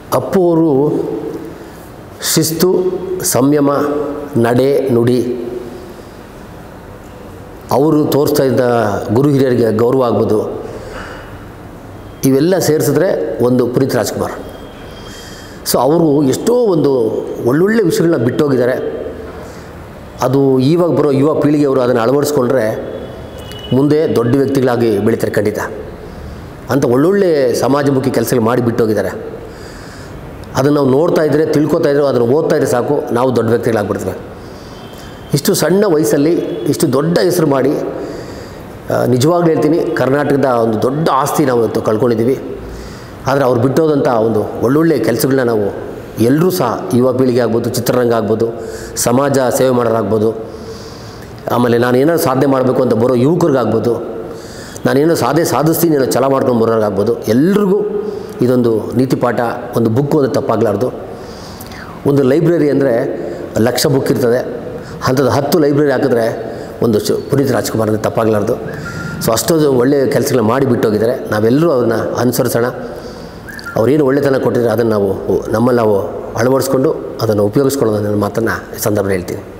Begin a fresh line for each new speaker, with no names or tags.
ಅಪ್ಪು ಅವರು ಶಿಸ್ತು ಸಂಯಮ ನಡೆ ನುಡಿ ಅವರು ತೋರಿಸ್ತಾ ಇದ್ದ ಗುರು ಹಿರಿಯರಿಗೆ ಗೌರವ ಆಗ್ಬೋದು ಇವೆಲ್ಲ ಸೇರಿಸಿದ್ರೆ ಒಂದು ಪುನೀತ್ ರಾಜ್ಕುಮಾರ್ ಸೊ ಅವರು ಎಷ್ಟೋ ಒಂದು ಒಳ್ಳೊಳ್ಳೆ ವಿಷಯಗಳನ್ನ ಬಿಟ್ಟೋಗಿದ್ದಾರೆ ಅದು ಇವಾಗ ಬರೋ ಯುವ ಪೀಳಿಗೆಯವರು ಅದನ್ನು ಅಳವಡಿಸ್ಕೊಂಡ್ರೆ ಮುಂದೆ ದೊಡ್ಡ ವ್ಯಕ್ತಿಗಳಾಗಿ ಬೆಳೀತಾರೆ ಖಂಡಿತ ಅಂತ ಒಳ್ಳೊಳ್ಳೆ ಸಮಾಜಮುಖಿ ಕೆಲಸಗಳು ಮಾಡಿ ಬಿಟ್ಟೋಗಿದ್ದಾರೆ ಅದನ್ನು ನಾವು ನೋಡ್ತಾ ಇದ್ದರೆ ತಿಳ್ಕೊತಾ ಇದ್ರೆ ಅದನ್ನು ಓದ್ತಾ ಇದ್ರೆ ಸಾಕು ನಾವು ದೊಡ್ಡ ವ್ಯಕ್ತಿಗಳಾಗ್ಬಿಡ್ತೇವೆ ಇಷ್ಟು ಸಣ್ಣ ವಯಸ್ಸಲ್ಲಿ ಇಷ್ಟು ದೊಡ್ಡ ಹೆಸರು ಮಾಡಿ ಆ, ನಿಜವಾಗ್ಲೂ ಹೇಳ್ತೀನಿ ಕರ್ನಾಟಕದ ಒಂದು ದೊಡ್ಡ ಆಸ್ತಿ ನಾವು ಇವತ್ತು ಕಳ್ಕೊಂಡಿದ್ದೀವಿ ಆದರೆ ಅವ್ರು ಬಿಟ್ಟೋದಂಥ ಒಂದು ಒಳ್ಳೊಳ್ಳೆ ಕೆಲಸಗಳನ್ನ ನಾವು ಎಲ್ಲರೂ ಸಹ ಯುವ ಪೀಳಿಗೆ ಆಗ್ಬೋದು ಚಿತ್ರರಂಗ ಆಗ್ಬೋದು ಸಮಾಜ ಸೇವೆ ಮಾಡೋರಾಗ್ಬೋದು ಆಮೇಲೆ ನಾನು ಏನಾದ್ರು ಸಾಧನೆ ಮಾಡಬೇಕು ಅಂತ ಬರೋ ಯುವಕರಿಗಾಗ್ಬೋದು ನಾನೇನೋ ಸಾಧನೆ ಸಾಧಿಸ್ತೀನಿ ಏನೋ ಛಲ ಮಾಡ್ಕೊಂಡು ಬರೋರಾಗ್ಬೋದು ಎಲ್ರಿಗೂ ಇದೊಂದು ನೀತಿ ಪಾಠ ಒಂದು ಬುಕ್ ಓದೋದು ತಪ್ಪಾಗಲಾರ್ದು ಒಂದು ಲೈಬ್ರರಿ ಅಂದರೆ ಲಕ್ಷ ಬುಕ್ ಇರ್ತದೆ ಅಂಥದ್ದು ಹತ್ತು ಲೈಬ್ರರಿ ಹಾಕಿದ್ರೆ ಒಂದು ಶು ಪುನೀತ್ ರಾಜ್ಕುಮಾರ್ ಅಂದರೆ ತಪ್ಪಾಗಲಾರ್ದು ಸೊ ಅಷ್ಟೊಂದು ಒಳ್ಳೆಯ ಕೆಲಸಗಳನ್ನ ಮಾಡಿ ಬಿಟ್ಟೋಗಿದ್ದಾರೆ ನಾವೆಲ್ಲರೂ ಅವ್ರನ್ನ ಅನುಸರಿಸೋಣ ಅವ್ರೇನು ಒಳ್ಳೆತನ ಕೊಟ್ಟಿದ್ದಾರೆ ಅದನ್ನು ನಾವು ನಮ್ಮಲ್ಲಿ ನಾವು ಅಳವಡಿಸ್ಕೊಂಡು ಅದನ್ನು ಉಪಯೋಗಿಸ್ಕೊಳ್ಳೋದು ನನ್ನ ಮಾತನ್ನು ಈ ಸಂದರ್ಭದಲ್ಲಿ ಹೇಳ್ತೀನಿ